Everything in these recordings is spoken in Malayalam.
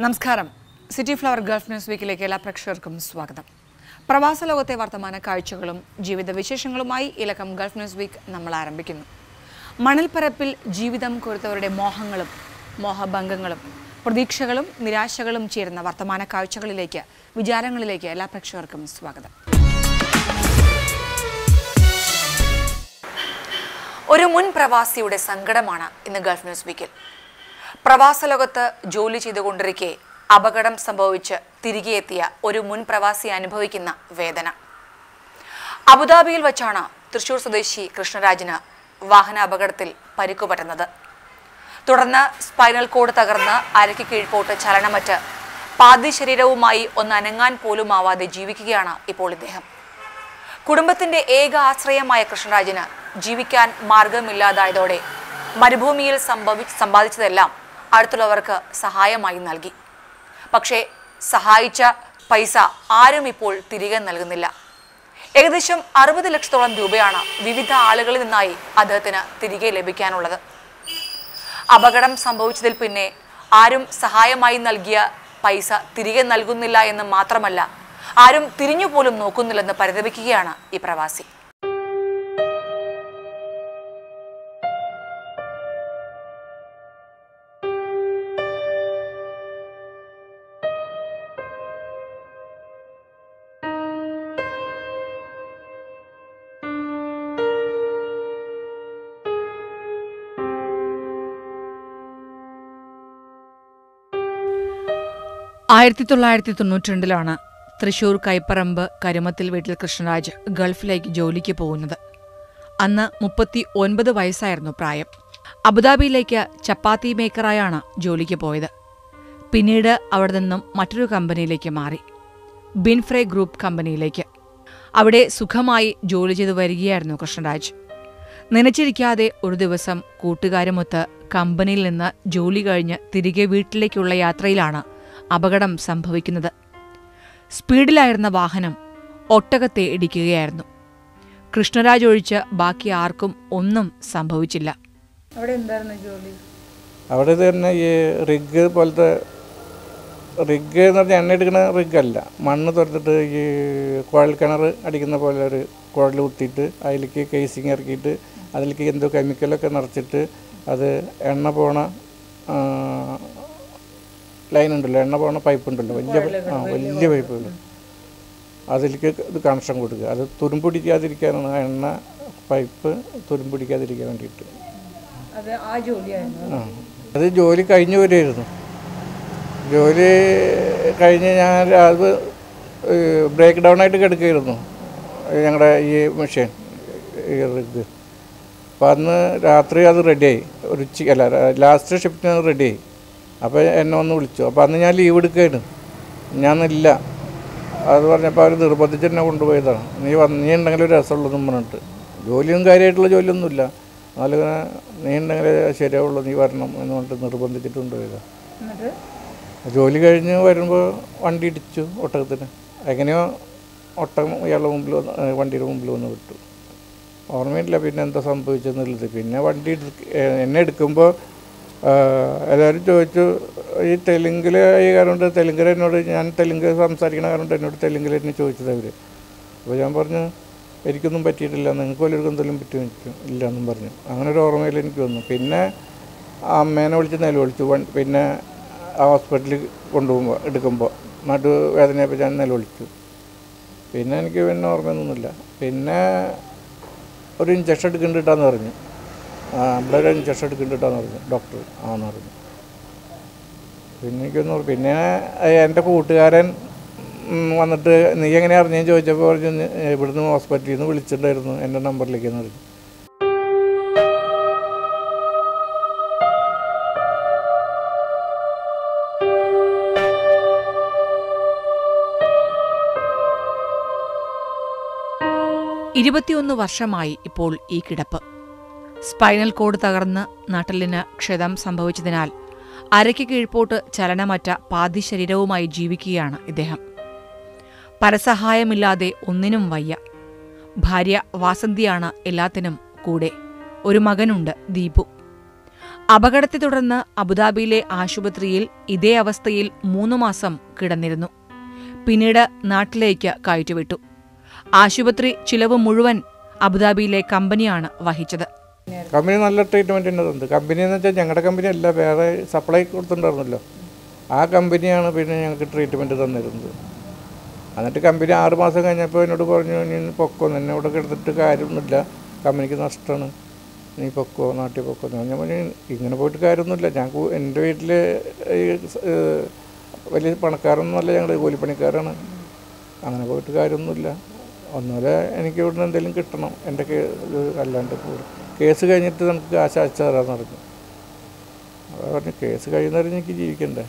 നമസ്കാരം സിറ്റി ഫ്ലവർ ഗൾഫ് ന്യൂസ് വീക്കിലേക്ക് എല്ലാ പ്രേക്ഷകർക്കും സ്വാഗതം പ്രവാസ ലോകത്തെ വർത്തമാന കാഴ്ചകളും ജീവിത വിശേഷങ്ങളുമായി ഇലക്കം ഗൾഫ് ന്യൂസ് വീക്ക് നമ്മൾ ആരംഭിക്കുന്നു മണൽപ്പരപ്പിൽ ജീവിതം കൊരുത്തവരുടെ മോഹങ്ങളും മോഹഭംഗങ്ങളും പ്രതീക്ഷകളും നിരാശകളും ചേരുന്ന വർത്തമാന കാഴ്ചകളിലേക്ക് വിചാരങ്ങളിലേക്ക് എല്ലാ പ്രേക്ഷകർക്കും സ്വാഗതം ഒരു മുൻ പ്രവാസിയുടെ സങ്കടമാണ് ഇന്ന് ഗൾഫ് ന്യൂസ് വീക്കിൽ പ്രവാസ ലോകത്ത് ജോലി ചെയ്തുകൊണ്ടിരിക്കെ അപകടം സംഭവിച്ച് തിരികെ എത്തിയ ഒരു മുൻ പ്രവാസി അനുഭവിക്കുന്ന വേദന അബുദാബിയിൽ വച്ചാണ് തൃശൂർ സ്വദേശി കൃഷ്ണരാജിന് വാഹന അപകടത്തിൽ പരിക്കുപറ്റുന്നത് തുടർന്ന് സ്പൈനൽ കോഡ് തകർന്ന് അരയ്ക്ക് കീഴ്പോട്ട് ചലനമറ്റ് പാതി ശരീരവുമായി ഒന്ന് അനങ്ങാൻ പോലുമാവാതെ ജീവിക്കുകയാണ് ഇപ്പോൾ ഇദ്ദേഹം കുടുംബത്തിന്റെ ഏക ആശ്രയമായ കൃഷ്ണരാജിന് ജീവിക്കാൻ മാർഗമില്ലാതായതോടെ മരുഭൂമിയിൽ സംഭവി സമ്പാദിച്ചതെല്ലാം അടുത്തുള്ളവർക്ക് സഹായമായി നൽകി പക്ഷേ സഹായിച്ച പൈസ ആരും ഇപ്പോൾ തിരികെ നൽകുന്നില്ല ഏകദേശം അറുപത് ലക്ഷത്തോളം രൂപയാണ് വിവിധ ആളുകളിൽ നിന്നായി അദ്ദേഹത്തിന് തിരികെ ലഭിക്കാനുള്ളത് അപകടം സംഭവിച്ചതിൽ പിന്നെ ആരും സഹായമായി നൽകിയ പൈസ തിരികെ നൽകുന്നില്ല എന്ന് മാത്രമല്ല ആരും തിരിഞ്ഞു പോലും നോക്കുന്നില്ലെന്ന് പരിതപിക്കുകയാണ് ഈ പ്രവാസി ആയിരത്തി തൊള്ളായിരത്തി തൊണ്ണൂറ്റി രണ്ടിലാണ് തൃശൂർ കൈപ്പറമ്പ് കരുമത്തിൽ വീട്ടിൽ കൃഷ്ണരാജ് ഗൾഫിലേക്ക് ജോലിക്ക് പോകുന്നത് അന്ന് മുപ്പത്തി ഒൻപത് വയസ്സായിരുന്നു പ്രായം അബുദാബിയിലേക്ക് ചപ്പാത്തി മേക്കറായാണ് ജോലിക്ക് പോയത് പിന്നീട് അവിടെ നിന്നും മറ്റൊരു കമ്പനിയിലേക്ക് മാറി ബിൻഫ്രെ ഗ്രൂപ്പ് കമ്പനിയിലേക്ക് അവിടെ സുഖമായി ജോലി ചെയ്തു വരികയായിരുന്നു കൃഷ്ണരാജ് നനച്ചിരിക്കാതെ ഒരു ദിവസം കൂട്ടുകാരുമൊത്ത് കമ്പനിയിൽ നിന്ന് ജോലി കഴിഞ്ഞ് തിരികെ വീട്ടിലേക്കുള്ള യാത്രയിലാണ് അപകടം സംഭവിക്കുന്നത് സ്പീഡിലായിരുന്ന വാഹനം ഒട്ടകത്തെ ഇടിക്കുകയായിരുന്നു കൃഷ്ണരാജ് ഒഴിച്ച് ബാക്കി ആർക്കും ഒന്നും സംഭവിച്ചില്ല അവിടെ എന്തായിരുന്നു ജോലി അവിടെ തന്നെ ഈ റിഗ് പോലത്തെ റിഗ് എന്ന് പറഞ്ഞാൽ എണ്ണ എടുക്കുന്ന റിഗല്ല മണ്ണ് തുറന്നിട്ട് ഈ കുഴൽ കിണർ അടിക്കുന്ന പോലെ ഒരു കുഴൽ കുത്തിയിട്ട് അതിലേക്ക് കേസിങ് ഇറക്കിയിട്ട് അതിലേക്ക് എന്തോ കെമിക്കലൊക്കെ നിറച്ചിട്ട് അത് എണ്ണ പോണ ലൈൻ ഉണ്ടല്ലോ എണ്ണ പോണ പൈപ്പ് ഉണ്ടല്ലോ വലിയ ആ വലിയ പൈപ്പുകൾ അതിലേക്ക് ഇത് കണക്ഷൻ കൊടുക്കുക അത് തുരുമ്പിടിക്കാതിരിക്കാനാണ് ആ എണ്ണ പൈപ്പ് തുരുമ്പിടിക്കാതിരിക്കാൻ വേണ്ടിയിട്ട് അത് ആ ജോലിയായിരുന്നു ആ അത് ജോലി കഴിഞ്ഞു വരുമായിരുന്നു ജോലി കഴിഞ്ഞ് ഞാൻ അത് ബ്രേക്ക് ഡൗൺ ആയിട്ട് കിടക്കുകയായിരുന്നു ഞങ്ങളുടെ ഈ മെഷീൻ ഈ റിഗ് അപ്പോൾ അന്ന് രാത്രി അത് റെഡിയായി ഒരു ഉച്ച അല്ല ലാസ്റ്റ് ഷിഫ്റ്റിന് അത് റെഡിയായി അപ്പോൾ എന്നെ ഒന്ന് വിളിച്ചു അപ്പോൾ അന്ന് ഞാൻ ലീവ് എടുക്കുകയായിരുന്നു ഞാനില്ല അത് പറഞ്ഞപ്പോൾ അവർ നിർബന്ധിച്ച് എന്നെ കൊണ്ടുപോയതാണ് നീ വന്ന് നീ ഉണ്ടെങ്കിൽ ഒരു രസമുള്ളൂ എന്ന് പറഞ്ഞിട്ട് ജോലിയൊന്നും കാര്യമായിട്ടുള്ള ജോലിയൊന്നുമില്ല എന്നാലും നീ ഉണ്ടെങ്കിൽ ശരിയാവുള്ളൂ നീ വരണം എന്ന് പറഞ്ഞിട്ട് നിർബന്ധിച്ചിട്ട് കൊണ്ടുപോയതാണ് എന്നിട്ട് ജോലി കഴിഞ്ഞ് വരുമ്പോൾ വണ്ടി ഇടിച്ചു ഒട്ടകത്തിന് എങ്ങനെയോ ഒട്ടകം ഇയാളുടെ മുമ്പിൽ വന്ന് ഏ, വണ്ടിയുടെ മുമ്പിൽ വന്ന് വിട്ടു ഓർമ്മയില്ല പിന്നെ എന്താ സംഭവിച്ചെന്നുള്ളത് പിന്നെ വണ്ടി എടുക്ക- ഏ, എന്നെ എടുക്കുമ്പോൾ എല്ലാവരും ചോദിച്ചു ഈ തെലുങ്കിൽ ഈ കാരണം കൊണ്ട് തെലുങ്കിൽ എന്നോട് ഞാൻ തെലുങ്ക് സംസാരിക്കണ കാരണം കൊണ്ട് എന്നോട് തെലുങ്കിൽ എന്നെ ചോദിച്ചത് അവർ അപ്പോൾ ഞാൻ പറഞ്ഞു എനിക്കൊന്നും പറ്റിയിട്ടില്ല നിങ്ങൾക്ക് വല്ലവർക്കും എന്തെങ്കിലും പറ്റുമോ എനിക്ക് ഇല്ല എന്നും പറഞ്ഞു അങ്ങനെ ഒരു ഓർമ്മയിൽ എനിക്ക് വന്നു പിന്നെ അമ്മേനെ വിളിച്ച് നിലവിളിച്ചു വൺ- പിന്നെ ആ ഹോസ്പിറ്റലിൽ കൊണ്ടുപോകുമ്പോൾ എടുക്കുമ്പോൾ നടുവേദനയപ്പോൾ ഞാൻ നിലവിളിച്ചു പിന്നെ എനിക്ക് പിന്നെ ഓർമ്മയൊന്നുമില്ല പിന്നെ ഒരു ഇഞ്ചക്ഷൻ എടുക്കണ്ടിട്ടാന്ന് പറഞ്ഞു ആ ഇവിടെ ഒരു ഇഞ്ചക്ഷൻ എടുക്കണ്ടിട്ടാന്ന് പറഞ്ഞു ഡോക്ടർ ആന്ന് പറഞ്ഞു പിന്നെ എനിക്കൊന്നും ഓർമ്മ- പിന്നെ എൻ്റെ കൂട്ടുകാരൻ ഉം, വന്നിട്ട് നീ എങ്ങനെ അറിഞ്ഞെന്ന് ചോദിച്ചപ്പോൾ പറഞ്ഞു "നീ ഇവിടുന്ന് ഹോസ്പിറ്റലിൽ നിന്ന് വിളിച്ചിട്ടുണ്ടായിരുന്നു എൻ്റെ നമ്പറിലേക്ക് എന്ന് പറഞ്ഞു ഇരുപത്തിയൊന്ന് വർഷമായി ഇപ്പോൾ ഈ കിടപ്പ് സ്പൈനൽ കോഡ് തകർന്ന് നട്ടലിന് ക്ഷതം സംഭവിച്ചതിനാൽ അരയ്ക്ക് കീഴ്പോട്ട് ചലനമറ്റ പാതി ശരീരവുമായി ജീവിക്കുകയാണ് ഇദ്ദേഹം പരസഹായമില്ലാതെ ഒന്നിനും വയ്യ ഭാര്യ വാസന്തിയാണ് എല്ലാത്തിനും കൂടെ ഒരു മകനുണ്ട് ദീപു അപകടത്തെ തുടർന്ന് അബുദാബിയിലെ ആശുപത്രിയിൽ ഇതേ അവസ്ഥയിൽ മൂന്നു മാസം കിടന്നിരുന്നു പിന്നീട് നാട്ടിലേക്ക് കയറ്റിവിട്ടു ആശുപത്രി ചിലവ് മുഴുവൻ അബുദാബിയിലെ കമ്പനിയാണ് വഹിച്ചത് കമ്പനി നല്ല ട്രീറ്റ്മെൻറ്റ് തന്നെ തന്നത് കമ്പനി എന്ന് വെച്ചാൽ ഞങ്ങളുടെ കമ്പനി അല്ല വേറെ സപ്ലൈ കൊടുത്തിട്ടുണ്ടായിരുന്നല്ലോ ആ കമ്പനിയാണ് പിന്നെ ഞങ്ങൾക്ക് ട്രീറ്റ്മെൻറ്റ് തന്നിരുന്നത് എന്നിട്ട് കമ്പനി ആറ് മാസം കഴിഞ്ഞപ്പോൾ എന്നോട് പറഞ്ഞു നീ പൊക്കോ നിന്നെ ഇവിടെ കിടന്നിട്ട് കാര്യമൊന്നുമില്ല കമ്പനിക്ക് നഷ്ടമാണ് നീ പൊക്കോ നാട്ടിൽ പൊക്കോ എന്ന് ഞാൻ പറഞ്ഞു ഇങ്ങനെ പോയിട്ട് കാര്യമൊന്നുമില്ല ഞാൻ കൂ- എൻ്റെ വീട്ടിൽ വലിയ പണക്കാരൊന്നുമല്ല ഞങ്ങൾ കൂലിപ്പണിക്കാരാണ് അങ്ങനെ പോയിട്ട് കാര്യമൊന്നുമില്ല ഒന്നുമില്ല എനിക്ക് ഇവിടുന്ന് എന്തെങ്കിലും കിട്ടണം എൻ്റെ കേ ഇത് അല്ലാണ്ട് പോലും കേസ് കഴിഞ്ഞിട്ട് നമുക്ക് കാശ് അയച്ചു തരാമെന്ന് പറഞ്ഞു അതാ പറഞ്ഞു കേസ് കഴിയുന്നവരെ എനിക്ക് ജീവിക്കണ്ടേ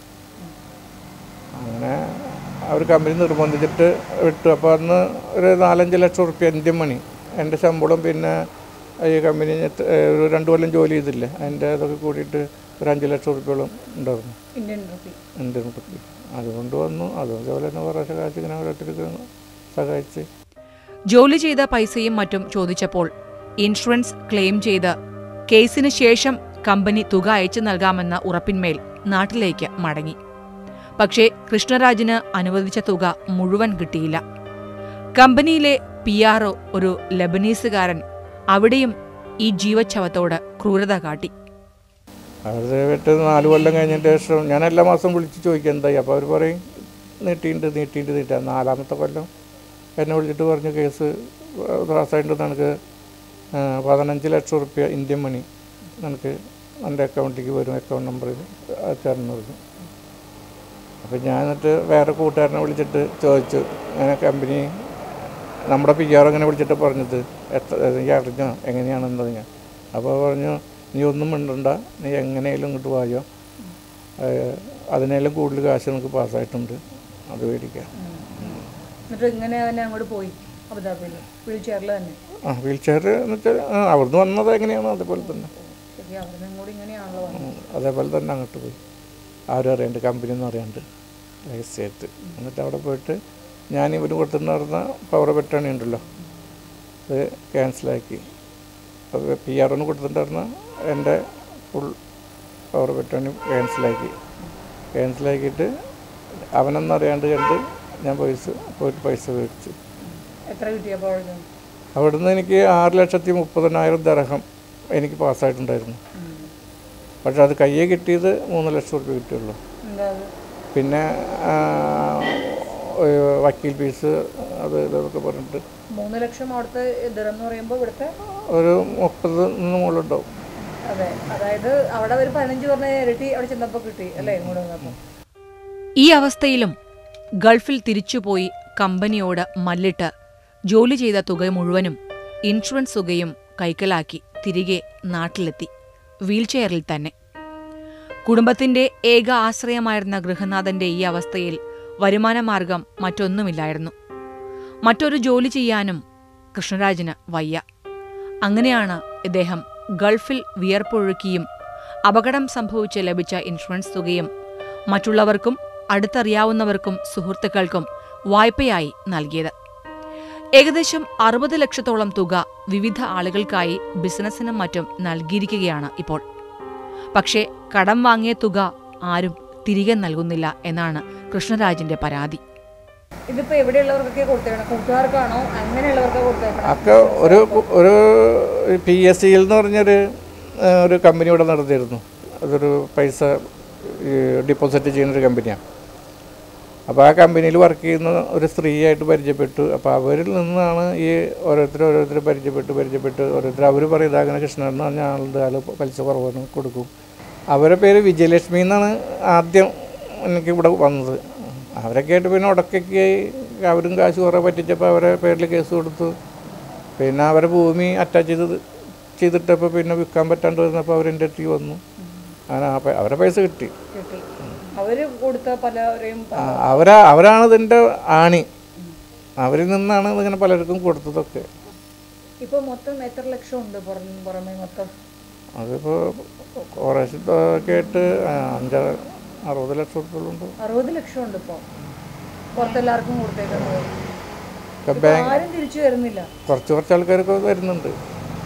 അങ്ങനെ അവർ കമ്പനി നിർബന്ധിച്ചിട്ട് വിട്ടു അപ്പോൾ അന്ന് ഒരു നാലഞ്ച് ലക്ഷം റുപ്യ ഇന്ത്യൻ മണി എൻ്റെ ശമ്പളം പിന്നെ ഈ കമ്പനി ഞെത്ത്- ഏ, ഒരു രണ്ട് കൊല്ലം ജോലി ചെയ്തില്ലേ അതിൻ്റെ അതൊക്കെ കൂടിയിട്ട് ഒരു അഞ്ച് ലക്ഷം റുപ്യോളം ഉണ്ടായിരുന്നു ഇന്ത്യൻ റുപ്പി ഇന്ത്യൻ റുപ്പി അതുകൊണ്ട് വന്നു അതുപോലെ തന്നെ കുറേശ്ശെ കാശ് ഇങ്ങനെ ഓരോരുത്തർക്ക് സഹായിച്ച് ജോലി ചെയ്ത പൈസയും മറ്റും ചോദിച്ചപ്പോൾ ഇൻഷുറൻസ് ക്ലെയിം ചെയ്ത് കേസിന് ശേഷം കമ്പനി തുക അയച്ചു നൽകാമെന്ന ഉറപ്പിന്മേൽ നാട്ടിലേക്ക് മടങ്ങി പക്ഷേ കൃഷ്ണരാജിന് അനുവദിച്ച തുക മുഴുവൻ കിട്ടിയില്ല കമ്പനിയിലെ പി ആർ ഒരു ലബനീസുകാരൻ അവിടെയും ഈ ജീവച്ഛവത്തോട് ക്രൂരത കാട്ടി അത് വിട്ട് നാല് കൊല്ലം കഴിഞ്ഞതിന് ശേഷം ഞാൻ എല്ലാ മാസം വിളിച്ച് ചോദിക്കുക എന്തായി അപ്പോൾ അവർ പറയും നീട്ടിയിട്ടുണ്ട് നീട്ടിയിട്ട് നീട്ടാ നാലാമത്തെ കൊല്ലം എന്നെ വിളിച്ചിട്ട് പറഞ്ഞു കേസ് പാസ്സായിട്ട് നിനക്ക് ആ, പതിനഞ്ച് ലക്ഷം റുപ്യ ഇന്ത്യൻ മണി നിനക്ക് എൻ്റെ അക്കൗണ്ടിലേക്ക് വരും അക്കൗണ്ട് നമ്പറിൽ തരണം പറഞ്ഞു അപ്പോൾ ഞാൻ എന്നിട്ട് വേറെ കൂട്ടുകാരനെ വിളിച്ചിട്ട് ചോദിച്ചു അങ്ങനെ കമ്പനി നമ്മുടെ പി ആർ അങ്ങനെ വിളിച്ചിട്ട് പറഞ്ഞത് എത്ര നീ അറിഞ്ഞോ എങ്ങനെയാണെന്നത് ഞാൻ അപ്പോൾ പറഞ്ഞു നീ ഒന്നും മിണ്ടണ്ട നീ എങ്ങനെയാലും ഇങ്ങോട്ട് വായോ ഏഹ് അതിനേലും കൂടുതൽ കാശ് നമുക്ക് പാസ്സായിട്ടുണ്ട് അത് മേടിക്കാം എന്നിട്ട് ഇങ്ങനെ തന്നെ അങ്ങോട്ട് പോയി അബുദാബിയിൽ വീൽ ചെയറിൽ തന്നെ ആ വീൽ ചെയർ എന്ന് വെച്ചാൽ ആ, അവിടുന്ന് വന്നത് എങ്ങനെയാണോ അതേപോലെ തന്നെ ശരി അവിടെ നിന്നും കൂടി ഇങ്ങനെയാണല്ലോ വന്നത് ഉം, അതേപോലെ തന്നെ അങ്ങോട്ട് പോയി ആരും അറിയണ്ട് കമ്പനി ഒന്നും അറിയാണ്ട് രഹസ്യമായിട്ട് എന്നിട്ട് അവിടെ പോയിട്ട് ഞാൻ ഇവന് കൊടുത്തിട്ടുണ്ടായിരുന്ന പവർ പെട്ടാണി ഉണ്ടല്ലോ അത് ക്യാൻസലാക്കി അത് പി ആർ ഒന്ന് കൊടുത്തിട്ടുണ്ടായിരുന്ന എൻ്റെ ഫുൾ പവർ പെട്ടാണി ക്യാൻസലാക്കി ക്യാൻസലാക്കിയിട്ട് അവനൊന്നും അറിയാണ്ട് കണ്ട് ഞാൻ പൈസ പോയിട്ട് പൈസ മേടിച്ചു എത്ര കിട്ടിയപ്പോൾ അവിടെ അവിടുന്ന് എനിക്ക് ആറ് ലക്ഷത്തി മുപ്പതിനായിരം ദർഹം എനിക്ക് പാസ്സായിട്ടുണ്ടായിരുന്നു പക്ഷെ അത് കയ്യെ കിട്ടിയത് മൂന്ന് ലക്ഷം റുപ്യ കിട്ടിയുള്ളൂ എന്താ അത് പിന്നെ ആ, ഒരു വക്കീൽ ഫീസ് അത് ഇതൊക്കെ പറഞ്ഞിട്ട് മൂന്ന് ലക്ഷം അവിടുത്തെ ദിറം എന്ന് പറയുമ്പോൾ ഇവിടുത്തെ ഒരു മുപ്പത് മുകളിലുണ്ടാവും അതെ അതായത് അവിടെ ഒരു പതിനഞ്ച് പറഞ്ഞ ഇരട്ടി അവിടെ ചെന്നപ്പോൾ കിട്ടി അല്ലേ ഇങ്ങോട്ട് വന്നപ്പോൾ ഈ അവസ്ഥയിലും ഗൾഫിൽ തിരിച്ചുപോയി കമ്പനിയോട് മല്ലിട്ട് ജോലി ചെയ്ത തുക മുഴുവനും ഇൻഷുറൻസ് തുകയും കൈക്കലാക്കി തിരികെ നാട്ടിലെത്തി വീൽചെയറിൽ തന്നെ കുടുംബത്തിന്റെ ഏക ആശ്രയമായിരുന്ന ഗൃഹനാഥന്റെ ഈ അവസ്ഥയിൽ വരുമാനമാർഗം മറ്റൊന്നുമില്ലായിരുന്നു മറ്റൊരു ജോലി ചെയ്യാനും കൃഷ്ണരാജിന് വയ്യ അങ്ങനെയാണ് ഇദ്ദേഹം ഗൾഫിൽ വിയർപ്പൊഴുക്കിയും അപകടം സംഭവിച്ച് ലഭിച്ച ഇൻഷുറൻസ് തുകയും മറ്റുള്ളവർക്കും അടുത്തറിയാവുന്നവർക്കും സുഹൃത്തുക്കൾക്കും വായ്പയായി നൽകിയത് ഏകദേശം അറുപത് ലക്ഷത്തോളം തുക വിവിധ ആളുകൾക്കായി ബിസിനസ്സിനും മറ്റും നൽകിയിരിക്കുകയാണ് ഇപ്പോൾ പക്ഷേ കടം വാങ്ങിയ തുക ആരും തിരികെ നൽകുന്നില്ല എന്നാണ് കൃഷ്ണരാജിന്റെ പരാതി ഇതിപ്പോ എവിടെയുള്ളവർക്കൊക്കെ കൊടുത്തേക്കണം കൂട്ടുകാർക്കാണോ അങ്ങനെയുള്ളവർക്കാ കൊടുത്തേക്കണം ഒക്കെ ഒരു ഒരു പി എസ് സിയിൽ എന്ന് പറഞ്ഞൊരു ആ, ഒരു കമ്പനി ഇവിടെ നടത്തിയിരുന്നു അതൊരു പൈസ ഡിപ്പോസിറ്റ് ചെയ്യുന്ന ഒരു കമ്പനിയാണ് അപ്പോൾ ആ കമ്പനിയിൽ വർക്ക് ചെയ്യുന്ന ഒരു സ്ത്രീയായിട്ട് പരിചയപ്പെട്ടു അപ്പോൾ അവരിൽ നിന്നാണ് ഈ ഓരോരുത്തർ ഓരോരുത്തർ പരിചയപ്പെട്ട് പരിചയപ്പെട്ട് ഓരോരുത്തർ അവർ പറയും ഇതാകണ കൃഷ്ണൻ എന്ന് പറഞ്ഞ ആളുടെ ആൾ പലിശ കുറവാണ് കൊടുക്കും അവരുടെ പേര് വിജയലക്ഷ്മി എന്നാണ് ആദ്യം എനിക്ക് ഇവിടെ വന്നത് അവരൊക്കെ ആയിട്ട് പിന്നെ ഉടക്കൊക്കെ അവരും കാശ് കുറേ പറ്റിച്ചപ്പോൾ അവരെ പേരിൽ കേസ് കൊടുത്തു പിന്നെ അവരെ ഭൂമി അറ്റാച്ച് ചെയ്ത് ചെയ്തിട്ടപ്പോൾ പിന്നെ വിൽക്കാൻ പറ്റാണ്ട് വരുന്നപ്പോൾ അവരെൻ്റെ അടുത്തേക്ക് വന്നു അങ്ങനെ ആ പൈ- അവരെ പൈസ കിട്ടി കിട്ടി അവര് കൊടുത്ത പലരെയും ആ, അവരാ അവരാണ് ഇതിൻ്റെ ആണി അവരിൽ നിന്നാണ് ഇതിങ്ങനെ പലർക്കും കൊടുത്തതൊക്കെ ഇപ്പൊ മൊത്തം എത്ര ലക്ഷം ഉണ്ട് പുറം പുറമെ മൊത്തം അതിപ്പോൾ കുറേശ്ശൊക്കെ ആയിട്ട് ആ, അഞ്ചാറ് അറുപത് ലക്ഷം റുപ്യുണ്ട് അറുപത് ലക്ഷം ഉണ്ട് ഇപ്പൊ പുറത്തെല്ലാവർക്കും കൊടുത്തേക്കുന്നത് ഇപ്പം ഇപ്പൊ ആരും തിരിച്ചു വരുന്നില്ല കുറച്ച് കുറച്ച് ആൾക്കാരൊക്കെ വരുന്നുണ്ട്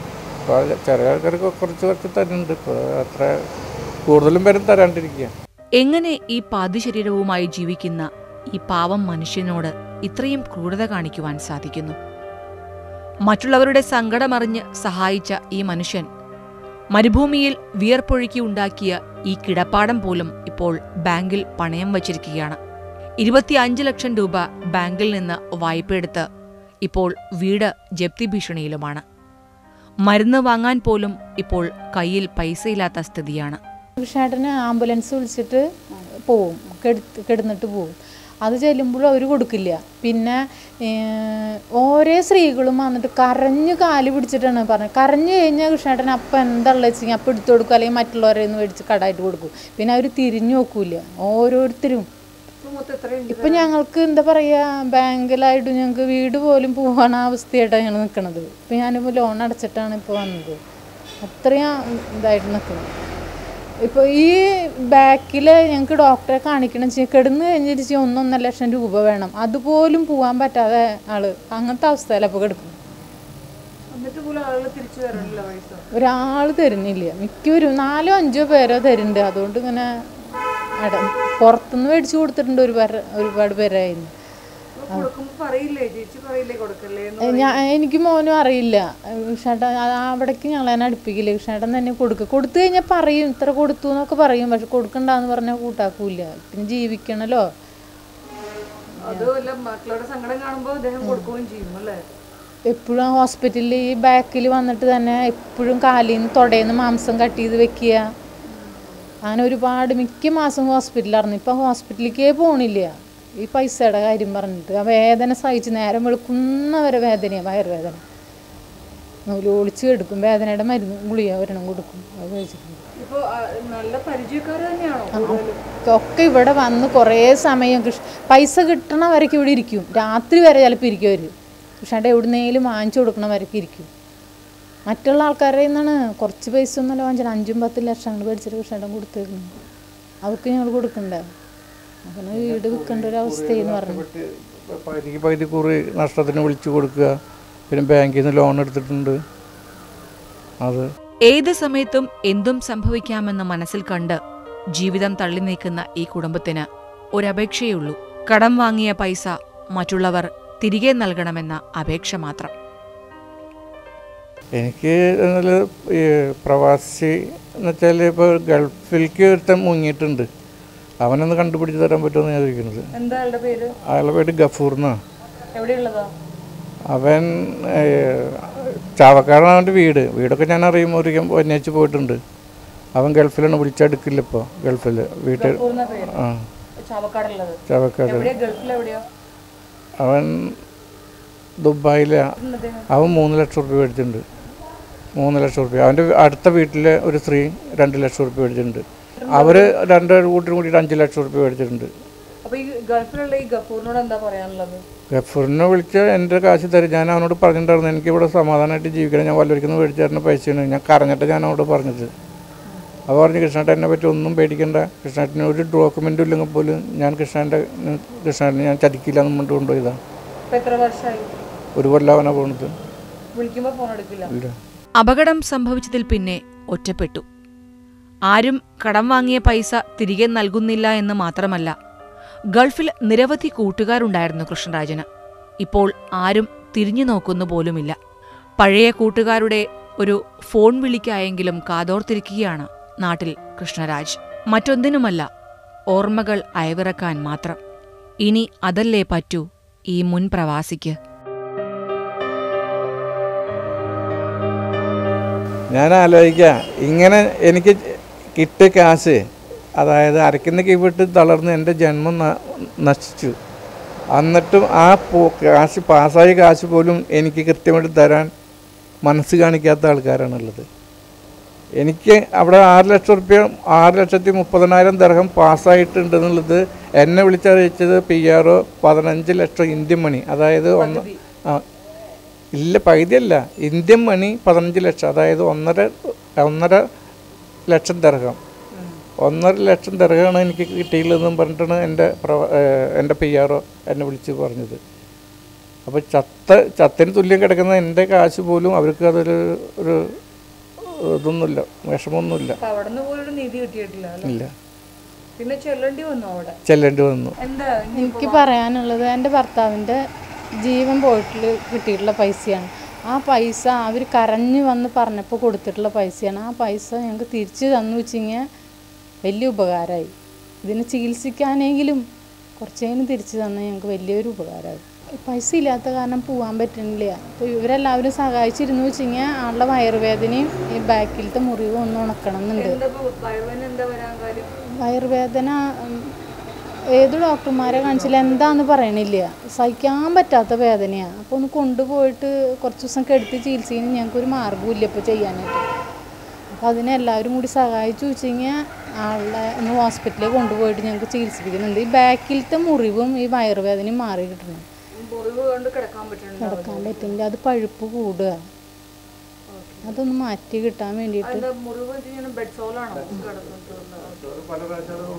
ഇപ്പോൾ ചില ആൾക്കാർക്ക് കുറച്ച് കുറച്ച് തരുന്നുണ്ട് ഇപ്പോൾ അത്ര കൂടുതലും പേരും തരാണ്ടിരിക്കുക എങ്ങനെ ഈ പാതിശരീരവുമായി ജീവിക്കുന്ന ഈ പാവം മനുഷ്യനോട് ഇത്രയും ക്രൂരത കാണിക്കുവാൻ സാധിക്കുന്നു മറ്റുള്ളവരുടെ സങ്കടമറിഞ്ഞ് സഹായിച്ച ഈ മനുഷ്യൻ മരുഭൂമിയിൽ വിയർപ്പൊഴുക്കി ഉണ്ടാക്കിയ ഈ കിടപ്പാടം പോലും ഇപ്പോൾ ബാങ്കിൽ പണയം വച്ചിരിക്കുകയാണ് ഇരുപത്തിയഞ്ച് ലക്ഷം രൂപ ബാങ്കിൽ നിന്ന് വായ്പയെടുത്ത് ഇപ്പോൾ വീട് ജപ്തി ഭീഷണിയിലുമാണ് മരുന്ന് വാങ്ങാൻ പോലും ഇപ്പോൾ കയ്യിൽ പൈസയില്ലാത്ത സ്ഥിതിയാണ് കൃഷ്ണേട്ടന് ആംബുലൻസ് വിളിച്ചിട്ട് പോവും കെടുത്ത് കിടന്നിട്ട് പോവും അത് ചെല്ലുമ്പോഴും അവർ കൊടുക്കില്ല പിന്നെ ഏർ, ഓരോ സ്ത്രീകളും വന്നിട്ട് കരഞ്ഞ് കാല് പിടിച്ചിട്ടാണ് പറഞ്ഞത് കരഞ്ഞു കഴിഞ്ഞാൽ കൃഷ്ണേട്ടൻ അപ്പം എന്താണെന്ന് വെച്ചെങ്കിൽ അപ്പം എടുത്തു കൊടുക്കും അല്ലെങ്കിൽ മറ്റുള്ളവരെ നിന്ന് മേടിച്ച് കടായിട്ട് കൊടുക്കും പിന്നെ അവർ തിരിഞ്ഞു നോക്കൂല ഓരോരുത്തരും ഇപ്പൊ മൊത്തം എത്രയുണ്ട് ഇപ്പം ഞങ്ങൾക്ക് എന്താ പറയുക ബാങ്കിലായിട്ട് ഞങ്ങൾക്ക് വീട് പോലും പോകാൻ അവസ്ഥയായിട്ടാണ് ഞങ്ങൾ നിൽക്കുന്നത് ഇപ്പം ഞാനിപ്പോൾ ലോൺ അടച്ചിട്ടാണ് ഇപ്പോൾ വന്നത് അത്രയും ഇതായിട്ട് നിൽക്കുന്നത് ഇപ്പോൾ ഈ ബാക്കിൽ ഞങ്ങൾക്ക് ഡോക്ടറെ കാണിക്കണം വെച്ചാൽ കിടന്ന് കഴിഞ്ഞിട്ട് വെച്ചാൽ ഒന്നൊന്നര ലക്ഷം രൂപ വേണം അതുപോലും പോകാൻ പറ്റാതെ ആള് അങ്ങനത്തെ അവസ്ഥയിലാണ് ഇപ്പോൾ കിടക്കുന്നത് എന്നിട്ട് പോലും ആളുകൾ തിരിച്ചു വരണില്ല പൈസ ഒരാൾ തരുന്നില്ല മിക്കവരും നാലോ അഞ്ചോ പേരോ തരുന്നുണ്ട് അതുകൊണ്ട് ഇങ്ങനെ അട പുറത്തുനിന്ന് മേടിച്ച് കൊടുത്തിട്ടുണ്ട് ഒരുപാട് ഒരുപാട് പേരായിരുന്നു അപ്പൊ കൊടുക്കുമ്പോ പറയില്ലേ ചേച്ചി പറയില്ലേ കൊടുക്കല്ലേ എന്ന് ഞാൻ എനിക്ക് മോനും അറിയില്ല കൃഷ്ണേട്ടൻ അവിടേക്ക് ഞങ്ങൾ തന്നെ അടുപ്പിക്കില്ല കൃഷ്ണേട്ടൻ തന്നെ കൊടുക്കുക കൊടുത്തു കഴിഞ്ഞാൽ പറയും ഇത്ര കൊടുത്തു എന്നൊക്കെ പറയും പക്ഷെ കൊടുക്കണ്ടെന്ന് പറഞ്ഞാൽ കൂട്ടാക്കൂല പിന്നെ ജീവിക്കണല്ലോ അതുമല്ല മക്കളുടെ സങ്കടം കാണുമ്പോ അദ്ദേഹം കൊടുക്കുകയും ചെയ്യും അല്ലേ എപ്പോഴും ഹോസ്പിറ്റലിൽ ഈ ബാക്കിൽ വന്നിട്ട് തന്നെ എപ്പോഴും കാലിൽ നിന്ന് തുടയുന്ന മാംസം കട്ട് ചെയ്ത് വെക്കുക അങ്ങനെ ഒരുപാട് മിക്ക മാസം ഹോസ്പിറ്റലിലായിരുന്നു ഇപ്പം ഹോസ്പിറ്റലിലേക്കേ പോണില്ല ഈ പൈസയുടെ കാര്യം പറഞ്ഞിട്ട് ആ വേദന സഹിച്ച് നേരം വെളുക്കുന്നവരെ വേദനയാണ് വയറുവേദന നൂലോളിച്ച് എടുക്കും വേദനയുടെ മരുന്ന് ഗുളിക ഒരെണ്ണം കൊടുക്കും അത് കഴിച്ചിട്ടുണ്ട് ഇപ്പൊ ആ, നല്ല പരിചയക്കാർ തന്നെയാണോ കൂടുതലും ഒക്കെ ഇവിടെ വന്ന് കുറേ സമയം കൃഷി പൈസ കിട്ടണ വരയ്ക്ക് ഇവിടെ ഇരിക്കും രാത്രി വരെ ചിലപ്പോൾ ഇരിക്കും അവർ കൃഷ്ണയുടെ എവിടുന്നേലും വാങ്ങിച്ചു കൊടുക്കണ വരയ്ക്ക് ഇരിക്കും മറ്റുള്ള ആൾക്കാരുടെ നിന്നാണ് കുറച്ച് പൈസ ഒന്നുമല്ല വാങ്ങിച്ചാൽ അഞ്ചും പത്തും ലക്ഷം അങ്ങോട്ട് മേടിച്ചിട്ട് കൃഷ്ണയുടെ കൊടുത്തേക്കുന്നു അവർക്ക് ഞങ്ങൾ കൊടുക്കണ്ടേ അങ്ങനെ വീട് വിൽക്കേണ്ട ഒരു അവസ്ഥയെന്ന് പറഞ്ഞു പകുതിക്ക് പകുതി കുറി നഷ്ടത്തിന് വിളിച്ചു കൊടുക്കുക പിന്നെ ബാങ്കിൽ നിന്ന് ലോൺ എടുത്തിട്ടുണ്ട് അത് ഏത് സമയത്തും എന്തും സംഭവിക്കാമെന്ന് മനസ്സിൽ കണ്ട് ജീവിതം തള്ളി നീക്കുന്ന ഈ കുടുംബത്തിന് ഒരപേക്ഷയുള്ളൂ കടം വാങ്ങിയ പൈസ മറ്റുള്ളവർ തിരികെ നൽകണമെന്ന അപേക്ഷ മാത്രം എനിക്ക് എന്നാൽ ഈ പ്രവാസി എന്ന് വെച്ചാൽ ഇപ്പോൾ ഗൾഫിലേക്ക് ഒരുത്തൻ മുങ്ങിയിട്ടുണ്ട് അവനൊന്ന് കണ്ടുപിടിച്ച് തരാൻ പറ്റുമെന്ന് ഞാൻ ചോദിക്കുന്നത് എന്താ അയാളുടെ പേര് അയാളുടെ പേര് ഗഫൂർ എന്നാണ് എവിടെയുള്ളതാ അവൻ ഏഹ്, ചാവക്കാടാണ് അവൻ്റെ വീട് വീടൊക്കെ ഞാൻ അറിയുമ്പോൾ ഒരിക്കൽ അന്വേഷിച്ച് പോയിട്ടുണ്ട് അവൻ ഗൾഫിലാണ് വിളിച്ചെടുക്കില്ല ഇപ്പോൾ ഗൾഫിൽ വീട്ടിൽ പൂർണ്ണ പേര് ആ ചാവക്കാടുള്ളത് ചാവക്കാട് എവിടെയാ ഗൾഫിൽ എവിടെയാ അവൻ ദുബായിലെ അദ്ദേഹം അവൻ മൂന്ന് ലക്ഷം റുപ്യ മേടിച്ചിട്ടുണ്ട് മൂന്ന് ലക്ഷം റുപ്യ അവൻ്റെ അടുത്ത വീട്ടിലെ ഒരു സ്ത്രീ രണ്ട് ലക്ഷം റുപ്യ മേടിച്ചിട്ടുണ്ട് അവർ രണ്ട് കൂട്ടിനും കൂടിയിട്ട് അഞ്ച് ലക്ഷം റുപ്യ മേടിച്ചിട്ടുണ്ട് അപ്പൊ ഈ ഗൾഫിലുള്ള ഈ ഗഫൂറിനോട് എന്താ പറയാനുള്ളത് ഗഫൂറിനെ വിളിച്ച് എൻ്റെ കാശ് തരും ഞാൻ അവനോട് പറഞ്ഞിട്ടുണ്ടായിരുന്നു എനിക്ക് ഇവിടെ സമാധാനമായിട്ട് ജീവിക്കണം ഞാൻ വല്ലവർക്കൊന്നും മേടിച്ചു തരുന്ന പൈസയാണ് ഞാൻ കരഞ്ഞിട്ട് ഞാൻ അവനോട് പറഞ്ഞത് അപ്പോൾ പറഞ്ഞു കൃഷ്ണേട്ടനെ പറ്റി ഒന്നും പേടിക്കണ്ട കൃഷ്ണേട്ടന് ഒരു ഡോക്യുമെൻറ്റും ഇല്ലെങ്കിൽ പോലും ഞാൻ കൃഷ്ണൻ്റെ കൃഷ്ണേട്ടനെ ഞാൻ ചതിക്കില്ല എന്ന് പറഞ്ഞിട്ട് കൊണ്ടുപോയതാണ് ഇപ്പൊ എത്ര വർഷമായി ഒരു കൊല്ലം അവനെ പോണത് വിളിക്കുമ്പോ ഫോൺ എടുക്കില്ല ഇല്ല അപകടം സംഭവിച്ചതിൽ പിന്നെ ഒറ്റപ്പെട്ടു ആരും കടം വാങ്ങിയ പൈസ തിരികെ നൽകുന്നില്ല എന്ന് മാത്രമല്ല ഗൾഫിൽ നിരവധി കൂട്ടുകാരുണ്ടായിരുന്നു കൃഷ്ണരാജന് ഇപ്പോൾ ആരും തിരിഞ്ഞു നോക്കുന്നു പോലുമില്ല പഴയ കൂട്ടുകാരുടെ ഒരു ഫോൺ വിളിക്കായെങ്കിലും കാതോർത്തിരിക്കുകയാണ് നാട്ടിൽ കൃഷ്ണരാജ് മറ്റൊന്നിനുമല്ല ഓർമ്മകൾ അയവിറക്കാൻ മാത്രം ഇനി അതല്ലേ പറ്റൂ ഈ മുൻ പ്രവാസിക്ക് ഞാൻ ആലോചിക്കുക ഇങ്ങനെ എനിക്ക് കിട്ടിയ കാശ് അതായത് അരക്കുന്ന കീവിട്ട് തളർന്ന് എൻ്റെ ജന്മം ന- നശിച്ചു എന്നിട്ടും ആ പോ കാശ് പാസ്സായ കാശ് പോലും എനിക്ക് കൃത്യമായിട്ട് തരാൻ മനസ്സ് കാണിക്കാത്ത ആൾക്കാരാണുള്ളത് എനിക്ക് അവിടെ ആറ് ലക്ഷം റുപ്യ ആറ് ലക്ഷത്തി മുപ്പതിനായിരം ദർഹം പാസ്സായിട്ടുണ്ടെന്നുള്ളത് എന്നെ വിളിച്ചറിയിച്ചത് പി ആർ ഒ പതിനഞ്ച് ലക്ഷം ഇന്ത്യൻ മണി അതായത് ഒന്ന് ആ ഇല്ല പകുതിയല്ല ഇന്ത്യൻ മണി പതിനഞ്ച് ലക്ഷം അതായത് ഒന്നര ഒന്നര ലക്ഷം ദർഹം ഒന്നര ലക്ഷം ദർഹമാണ് എനിക്ക് കിട്ടിയുള്ളതെന്നും പറഞ്ഞിട്ടാണ് എൻ്റെ പ്രവ- ഏഹ് എൻ്റെ പി ആർ ഒ എന്നെ വിളിച്ച് പറഞ്ഞത് അപ്പോൾ ചത്ത ചത്തിന് തുല്യം കിടക്കുന്ന എൻ്റെ കാശ് പോലും അവർക്ക് അതൊരു ഒരു ഇതൊന്നുമില്ല വിഷമമൊന്നുമില്ല അപ്പൊ അവിടെ നിന്ന് പോലും ഒരു നീതി കിട്ടിയിട്ടില്ല അല്ലേ ഇല്ല പിന്നെ ചെല്ലേണ്ടി വന്നു അവിടെ ചെല്ലേണ്ടി വന്നു എന്താ ഇനി എനിക്ക് പറയാനുള്ളത് എൻ്റെ ഭർത്താവിൻ്റെ ജീവൻ പോയിട്ട് കിട്ടിയിട്ടുള്ള പൈസയാണ് ആ പൈസ അവർ കരഞ്ഞു വന്ന് പറഞ്ഞപ്പോൾ കൊടുത്തിട്ടുള്ള പൈസയാണ് ആ പൈസ ഞങ്ങൾക്ക് തിരിച്ച് തന്നു വെച്ചിങ്ങനെ വലിയ ഉപകാരമായി ഇതിന് ചികിത്സിക്കാനെങ്കിലും കുറച്ചേനും തിരിച്ചു തന്നാൽ ഞങ്ങൾക്ക് വലിയൊരു ഉപകാരമായി പൈസ ഇല്ലാത്ത കാരണം പോകാൻ പറ്റുന്നില്ല അപ്പോൾ ഇവരെല്ലാവരും സഹായിച്ചിരുന്നു വെച്ചിങ്ങനെ ആളുടെ വയറുവേദനയും ഈ ബാക്കിലത്തെ മുറിവും ഒന്ന് ഉണക്കണം എന്നുണ്ട് എന്താ ഇപ്പൊ വയറുവേദന എന്താ വരാൻ കാര്യം വയറുവേദന ഉം, ഏത് ഡോക്ടർമാരെ കാണിച്ചാലും എന്താന്ന് പറയണില്ല സഹിക്കാൻ പറ്റാത്ത വേദനയാണ് അപ്പോൾ ഒന്ന് കൊണ്ടുപോയിട്ട് കുറച്ച് ദിവസം കെടുത്തി ചികിത്സിക്കുന്ന ഞങ്ങൾക്കൊരു മാർഗ്ഗമില്ല ഇപ്പോൾ ചെയ്യാനായിട്ട് അപ്പോൾ അതിനെ എല്ലാവരും കൂടി സഹായിച്ചു വെച്ച് കഴിഞ്ഞാൽ ആളെ ഒന്ന് ഹോസ്പിറ്റലിൽ കൊണ്ടുപോയിട്ട് ഞങ്ങൾക്ക് ചികിത്സിപ്പിക്കുന്നുണ്ട് ഈ ബാക്കിലത്തെ മുറിവും ഈ വയറുവേദനയും മാറി കിട്ടണം മുറിവ് കൊണ്ട് കിടക്കാൻ പറ്റുന്നുണ്ട് കിടക്കാൻ പറ്റുന്നില്ല അത് പഴുപ്പ് കൂടുക അതൊന്ന് മാറ്റി കിട്ടാൻ വേണ്ടിയിട്ട് എന്താ മുറിവ് വെച്ച് കഴിഞ്ഞാൽ ബെഡ് സോളാണോ കിടന്നിട്ടുള്ളത്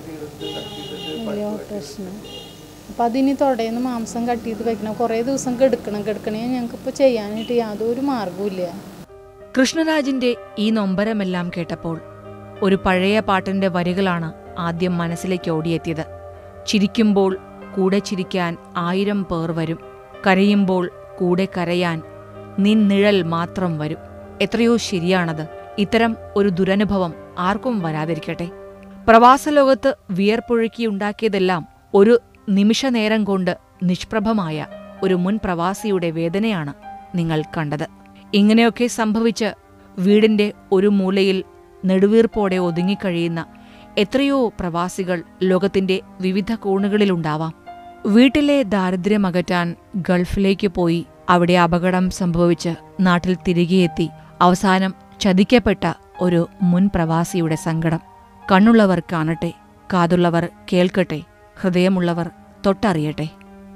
വലിയ ഓപ്പറേഷന് അപ്പം അതിനി തുടയുന്ന മാംസം കട്ട് ചെയ്ത് വെക്കണം കുറേ ദിവസം കെടുക്കണം കെടുക്കണേ ഞങ്ങൾക്കിപ്പോൾ ചെയ്യാനായിട്ട് യാതൊരു മാർഗവും കൃഷ്ണരാജിന്റെ ഈ നൊമ്പരമെല്ലാം കേട്ടപ്പോൾ ഒരു പഴയ പാട്ടിന്റെ വരികളാണ് ആദ്യം മനസ്സിലേക്ക് ഓടിയെത്തിയത് ചിരിക്കുമ്പോൾ കൂടെ ചിരിക്കാൻ ആയിരം പേർ വരും കരയുമ്പോൾ കൂടെ കരയാൻ നിൻ നിഴൽ മാത്രം വരും എത്രയോ ശരിയാണത് ഇത്തരം ഒരു ദുരനുഭവം ആർക്കും വരാതിരിക്കട്ടെ പ്രവാസലോകത്ത് വിയർപ്പൊഴുക്കിയുണ്ടാക്കിയതെല്ലാം ഒരു നിമിഷനേരം കൊണ്ട് നിഷ്പ്രഭമായ ഒരു മുൻ പ്രവാസിയുടെ വേദനയാണ് നിങ്ങൾ കണ്ടത് ഇങ്ങനെയൊക്കെ സംഭവിച്ച് വീടിന്റെ ഒരു മൂലയിൽ നെടുവീർപ്പോടെ ഒതുങ്ങിക്കഴിയുന്ന എത്രയോ പ്രവാസികൾ ലോകത്തിന്റെ വിവിധ കോണുകളിലുണ്ടാവാം വീട്ടിലെ ദാരിദ്ര്യമകറ്റാൻ ഗൾഫിലേക്ക് പോയി അവിടെ അപകടം സംഭവിച്ച് നാട്ടിൽ തിരികെയെത്തി അവസാനം ചതിക്കപ്പെട്ട ഒരു മുൻ പ്രവാസിയുടെ സങ്കടം കണ്ണുള്ളവർ കാണട്ടെ കാതുള്ളവർ കേൾക്കട്ടെ ഹൃദയമുള്ളവർ തൊട്ടറിയട്ടെ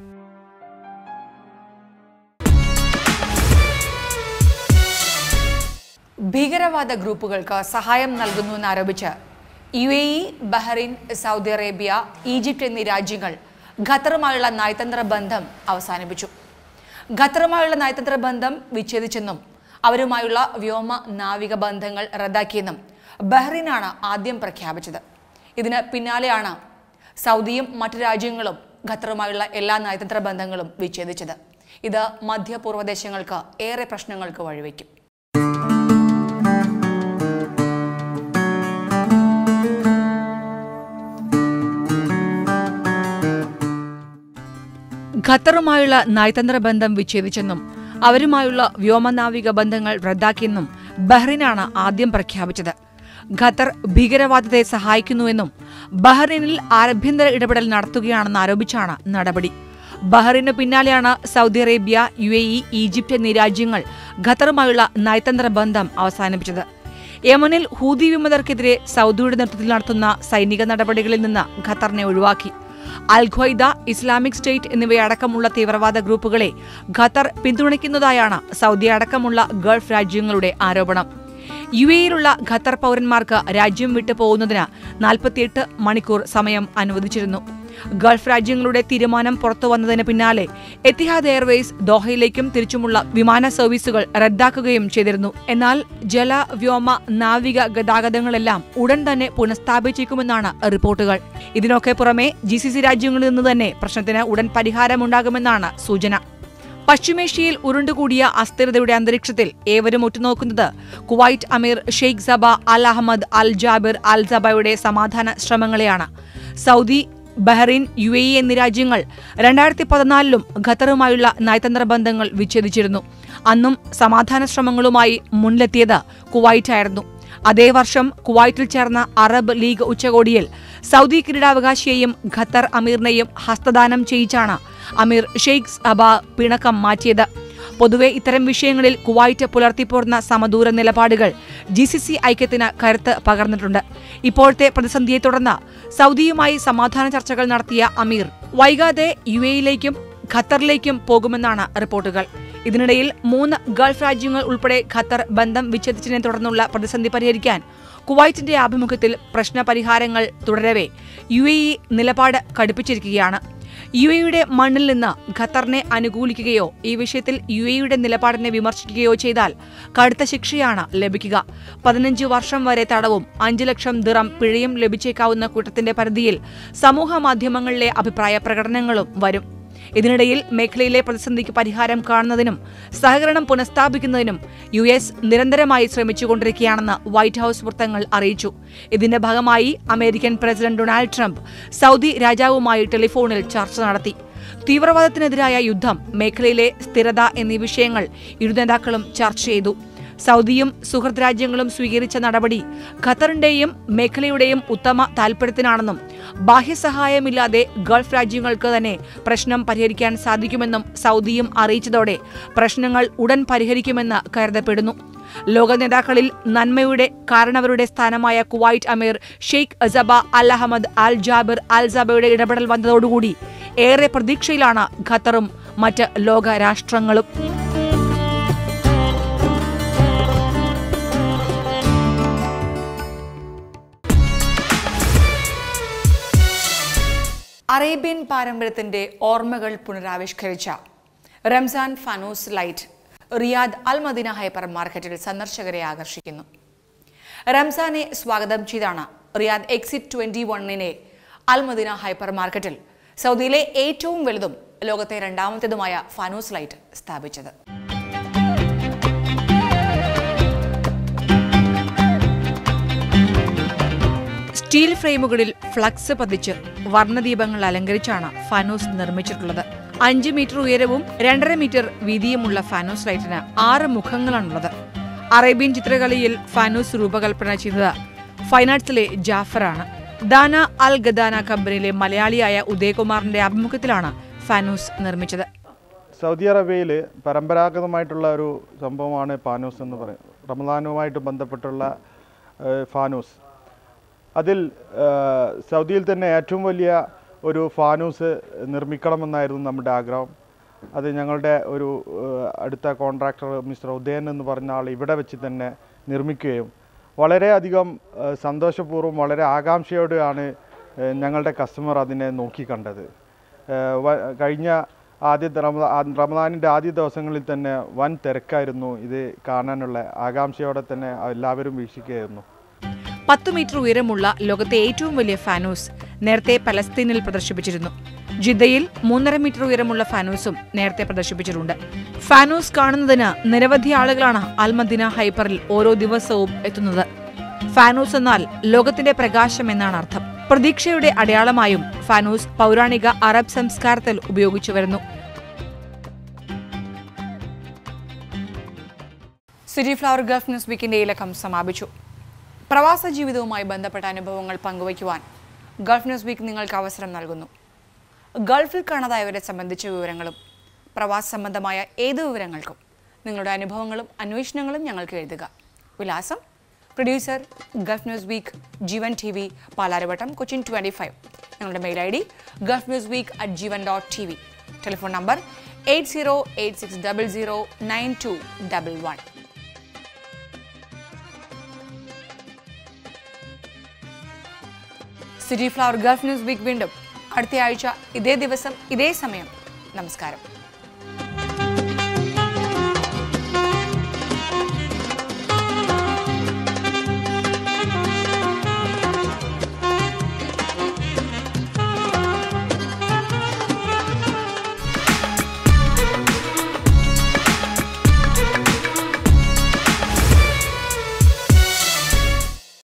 ഭീകരവാദ ഗ്രൂപ്പുകൾക്ക് സഹായം നൽകുന്നുവെന്നാരോപിച്ച് U A E Bahrain Saudi Arabia Egypt എന്നീ രാജ്യങ്ങൾ ഖത്തറുമായുള്ള നയതന്ത്ര ബന്ധം അവസാനിപ്പിച്ചു ഖത്തറുമായുള്ള നയതന്ത്ര ബന്ധം വിച്ഛേദിച്ചെന്നും അവരുമായുള്ള വ്യോമ നാവിക ബന്ധങ്ങൾ റദ്ദാക്കിയെന്നും ബഹ്റൈനാണ് ആദ്യം പ്രഖ്യാപിച്ചത് ഇതിന് പിന്നാലെയാണ് സൗദിയും മറ്റു രാജ്യങ്ങളും ഖത്തറുമായുള്ള എല്ലാ നയതന്ത്ര ബന്ധങ്ങളും വിച്ഛേദിച്ചത് ഇത് മധ്യപൂർവ്വ ദേശങ്ങൾക്ക് ഏറെ പ്രശ്നങ്ങൾക്ക് വഴിവെക്കും ഖത്തറുമായുള്ള നയതന്ത്ര ബന്ധം വിച്ഛേദിച്ചെന്നും അവരുമായുള്ള വ്യോമനാവിക ബന്ധങ്ങൾ റദ്ദാക്കിയെന്നും ബഹ്റിനാണ് ആദ്യം പ്രഖ്യാപിച്ചത് ഖത്തർ ഭീകരവാദത്തെ സഹായിക്കുന്നുവെന്നും ബഹ്റിനിൽ ആഭ്യന്തര ഇടപെടൽ നടത്തുകയാണെന്ന് ആരോപിച്ചാണ് നടപടി ബഹ്റിനു പിന്നാലെയാണ് Saudi Arabia U A E Egypt എന്നീ രാജ്യങ്ങൾ ഖത്തറുമായുള്ള നയതന്ത്ര ബന്ധം അവസാനിപ്പിച്ചത് യമനിൽ ഹൂതി വിമതർക്കെതിരെ സൗദിയുടെ നേതൃത്വത്തിൽ നടത്തുന്ന സൈനിക നടപടികളിൽ നിന്ന് ഖത്തറിനെ ഒഴിവാക്കി അൽ ഖ്വയ്ദ ഇസ്ലാമിക് സ്റ്റേറ്റ് എന്നിവയടക്കമുള്ള തീവ്രവാദ ഗ്രൂപ്പുകളെ ഖത്തർ പിന്തുണയ്ക്കുന്നതായാണ് സൗദി അടക്കമുള്ള ഗൾഫ് രാജ്യങ്ങളുടെ ആരോപണം യു എയിലുള്ള ഖത്തർ പൗരന്മാർക്ക് രാജ്യം വിട്ടു പോകുന്നതിന് നാൽപ്പത്തിയെട്ട് മണിക്കൂർ സമയം അനുവദിച്ചിരുന്നു ഗൾഫ് രാജ്യങ്ങളുടെ തീരുമാനം പുറത്തു വന്നതിന് പിന്നാലെ എത്തിഹാദ് എയർവേസ് ദോഹയിലേക്കും തിരിച്ചുമുള്ള വിമാന സർവീസുകൾ റദ്ദാക്കുകയും ചെയ്തിരുന്നു എന്നാൽ ജല വ്യോമ നാവിക ഗതാഗതങ്ങളെല്ലാം ഉടൻ തന്നെ പുനഃസ്ഥാപിച്ചേക്കുമെന്നാണ് റിപ്പോർട്ടുകൾ ഇതിനൊക്കെ പുറമെ ജി സി സി രാജ്യങ്ങളിൽ നിന്ന് തന്നെ പ്രശ്നത്തിന് ഉടൻ പരിഹാരമുണ്ടാകുമെന്നാണ് സൂചന പശ്ചിമേഷ്യയിൽ ഉരുണ്ടുകൂടിയ അസ്ഥിരതയുടെ അന്തരീക്ഷത്തിൽ ഏവരും ഉറ്റുനോക്കുന്നത് കുവൈറ്റ് അമീർ sheikh Sabah al Ahmad al Jaber al സബയുടെ സമാധാന ശ്രമങ്ങളെയാണ് Saudi Bahrain U A E എന്നീ രാജ്യങ്ങൾ രണ്ടായിരത്തി പതിനാലിലും ഖത്തറുമായുള്ള നയതന്ത്ര ബന്ധങ്ങൾ വിച്ഛേദിച്ചിരുന്നു അന്നും സമാധാന ശ്രമങ്ങളുമായി മുന്നിലെത്തിയത് കുവൈറ്റായിരുന്നു അതേ വർഷം കുവൈറ്റിൽ ചേർന്ന അറബ് ലീഗ് ഉച്ചകോടിയിൽ സൗദി കിരീടാവകാശിയെയും ഖത്തർ അമീറിനെയും ഹസ്തദാനം ചെയ്യിച്ചാണ് അമീർ ഷെയ്ഖ് സബ പിണക്കം മാറ്റിയത് പൊതുവെ ഇത്തരം വിഷയങ്ങളിൽ കുവൈറ്റ് പുലർത്തിപ്പോർന്ന സമദൂര നിലപാടുകൾ ജി സി സി ഐക്യത്തിന് കരുത്ത് പകർന്നിട്ടുണ്ട് ഇപ്പോഴത്തെ പ്രതിസന്ധിയെ തുടർന്ന് സൗദിയുമായി സമാധാന ചർച്ചകൾ നടത്തിയ അമീർ വൈകാതെ യു എയിലേക്കും ഖത്തറിലേക്കും പോകുമെന്നാണ് റിപ്പോർട്ടുകൾ ഇതിനിടയിൽ മൂന്ന് ഗൾഫ് രാജ്യങ്ങൾ ഉൾപ്പെടെ ഖത്തർ ബന്ധം വിച്ഛേദിച്ചതിനെ തുടർന്നുള്ള പ്രതിസന്ധി പരിഹരിക്കാൻ കുവൈറ്റിന്റെ ആഭിമുഖ്യത്തിൽ പ്രശ്നപരിഹാരങ്ങൾ തുടരവെ യു എ ഇ നിലപാട് കടുപ്പിച്ചിരിക്കുകയാണ് യു എയുടെ മണ്ണിൽ നിന്ന് ഖത്തറിനെ അനുകൂലിക്കുകയോ ഈ വിഷയത്തിൽ യു എയുടെ നിലപാടിനെ വിമർശിക്കുകയോ ചെയ്താൽ കടുത്ത ശിക്ഷയാണ് ലഭിക്കുക പതിനഞ്ച് വർഷം വരെ തടവും അഞ്ച് ലക്ഷം ദിറം പിഴയും ലഭിച്ചേക്കാവുന്ന കൂട്ടത്തിന്റെ പരിധിയിൽ സമൂഹ മാധ്യമങ്ങളിലെ അഭിപ്രായ പ്രകടനങ്ങളും വരും ഇതിനിടയിൽ മേഖലയിലെ പ്രതിസന്ധിക്ക് പരിഹാരം കാണുന്നതിനും സഹകരണം പുനഃസ്ഥാപിക്കുന്നതിനും യു എസ് നിരന്തരമായി ശ്രമിച്ചുകൊണ്ടിരിക്കുകയാണെന്ന് വൈറ്റ് ഹൌസ് വൃത്തങ്ങൾ അറിയിച്ചു ഇതിന്റെ ഭാഗമായി American president Donald Trump Saudi രാജാവുമായി ടെലിഫോണിൽ ചർച്ച നടത്തി തീവ്രവാദത്തിനെതിരായ യുദ്ധം മേഖലയിലെ സ്ഥിരത എന്നീ വിഷയങ്ങൾ ഇരു നേതാക്കളും ചർച്ച ചെയ്തു സൗദിയും സുഹൃത്ത് രാജ്യങ്ങളും സ്വീകരിച്ച നടപടി ഖത്തറിന്റെയും മേഖലയുടെയും ഉത്തമ താൽപര്യത്തിനാണെന്നും ബാഹ്യസഹായമില്ലാതെ ഗൾഫ് രാജ്യങ്ങൾക്ക് തന്നെ പ്രശ്നം പരിഹരിക്കാൻ സാധിക്കുമെന്നും സൗദിയും അറിയിച്ചതോടെ പ്രശ്നങ്ങൾ ഉടൻ പരിഹരിക്കുമെന്ന് കരുതപ്പെടുന്നു ലോക നേതാക്കളിൽ നന്മയുടെ കാരണവരുടെ സ്ഥാനമായ കുവൈറ്റ് അമീർ sheikh Sabah al Ahmad al Jaber al സബയുടെ ഇടപെടൽ വന്നതോടുകൂടി ഏറെ പ്രതീക്ഷയിലാണ് ഖത്തറും മറ്റ് ലോക രാഷ്ട്രങ്ങളും അറേബ്യൻ പാരമ്പര്യത്തിന്റെ ഓർമ്മകൾ പുനരാവിഷ്കരിച്ച റംസാൻ ഫാനൂസ് light Riyadh Al Madina hyper മാർക്കറ്റിൽ സന്ദർശകരെ ആകർഷിക്കുന്നു റംസാനെ സ്വാഗതം ചെയ്താണ് റിയാദ് എക്സിറ്റ് ട്വന്റി വണ്ണിനെ അൽ മദീന ഹൈപ്പർ മാർക്കറ്റിൽ സൗദിയിലെ ഏറ്റവും വലുതും ലോകത്തെ രണ്ടാമത്തേതുമായ ഫാനൂസ് ലൈറ്റ് സ്ഥാപിച്ചത് സ്റ്റീൽ ഫ്രെയിമുകളിൽ ഫ്ലക്സ് പതിച്ച് വർണ്ണദീപങ്ങൾ അലങ്കരിച്ചാണ് ഫാനൂസ് നിർമ്മിച്ചിട്ടുള്ളത് അഞ്ച് മീറ്റർ ഉയരവും രണ്ടര മീറ്റർ വീതിയുമുള്ള ഫാനൂസ് ലൈറ്റിന് ആറ് മുഖങ്ങളാണുള്ളത് അറേബ്യൻ ചിത്രകലയിൽ ഫാനൂസ് രൂപകൽപ്പന ചെയ്തത് ഫൈനാർട്സിലെ ജാഫറാണ് ദാന അൽ ഗദാന കമ്പനിയിലെ മലയാളിയായ ഉദയകുമാറിന്റെ ആഭിമുഖ്യത്തിലാണ് ഫാനൂസ് നിർമ്മിച്ചത് സൗദി അറേബ്യയിൽ പരമ്പരാഗതമായിട്ടുള്ള ഒരു സംഭവമാണ് പാനൂസ് എന്ന് പറയുന്നത് റമദാനുമായിട്ട് ബന്ധപ്പെട്ടുള്ള ഏഹ്, ഫാനൂസ് അതിൽ ഏഹ്, സൗദിയിൽ തന്നെ ഏറ്റവും വലിയ ഒരു ഫാനൂസ് നിർമ്മിക്കണമെന്നായിരുന്നു നമ്മുടെ ആഗ്രഹം അത് ഞങ്ങളുടെ ഒരു ഏഹ്, അടുത്ത കോൺട്രാക്ടർ മിസ്റ്റർ ഉദയൻ എന്ന് പറഞ്ഞ ആൾ ഇവിടെ വെച്ച് തന്നെ നിർമ്മിക്കുകയും വളരെയധികം ഏഹ്, സന്തോഷപൂർവ്വം വളരെ ആകാംക്ഷയോടെയാണ് ഏഹ്, ഞങ്ങളുടെ കസ്റ്റമർ അതിനെ നോക്കിക്കണ്ടത് ഏഹ് വ- കഴിഞ്ഞ ആദ്യത്തെ റമദാ റമദാനിൻ്റെ ആദ്യ ദിവസങ്ങളിൽ തന്നെ വൻ തിരക്കായിരുന്നു ഇത് കാണാനുള്ള ആകാംക്ഷയോടെ തന്നെ എല്ലാവരും വീക്ഷിക്കുകയായിരുന്നു പത്ത് മീറ്റർ ഉയരമുള്ള ലോകത്തെ ഏറ്റവും വലിയ ഫാനൂസ് നേരത്തെ പലസ്തീനിൽ പ്രദർശിപ്പിച്ചിരുന്നു ജിദ്ദയിൽ മൂന്നര മീറ്റർ ഉയരമുള്ള ഫാനൂസും നേരത്തെ പ്രദർശിപ്പിച്ചിട്ടുണ്ട് ഫാനൂസ് കാണുന്നതിന് നിരവധി ആളുകളാണ് അൽമദിന ഹൈപ്പറിൽ ഓരോ ദിവസവും എത്തുന്നത് ഫാനൂസ് എന്നാൽ ലോകത്തിന്റെ പ്രകാശം എന്നാണ് അർത്ഥം പ്രതീക്ഷയുടെ അടയാളമായും ഫാനൂസ് പൗരാണിക അറബ് സംസ്കാരത്തിൽ ഉപയോഗിച്ചു വരുന്നു സിറ്റി ഫ്ലവർ ഗൾഫ് ന്യൂസ് വീക്കിന്റെ ഈ ലക്കം സമാപിച്ചു പ്രവാസ ജീവിതവുമായി ബന്ധപ്പെട്ട അനുഭവങ്ങൾ പങ്കുവയ്ക്കുവാൻ ഗൾഫ് ന്യൂസ് വീക്ക് നിങ്ങൾക്ക് അവസരം നൽകുന്നു ഗൾഫിൽ കാണാതായവരെ സംബന്ധിച്ച വിവരങ്ങളും പ്രവാസ സംബന്ധമായ ഏത് വിവരങ്ങൾക്കും നിങ്ങളുടെ അനുഭവങ്ങളും അന്വേഷണങ്ങളും ഞങ്ങൾക്ക് എഴുതുക വിലാസം producer Gulf News Week Jeevan T V Palarivattom Cochin twenty five ഞങ്ങളുടെ mail I D Gulf News Week at Jeevan dot T V telephone number eight zero eight six double zero nine two double one City flower Gulf News Week വീണ്ടും അടുത്ത ആഴ്ച ഇതേ ദിവസം ഇതേ സമയം നമസ്കാരം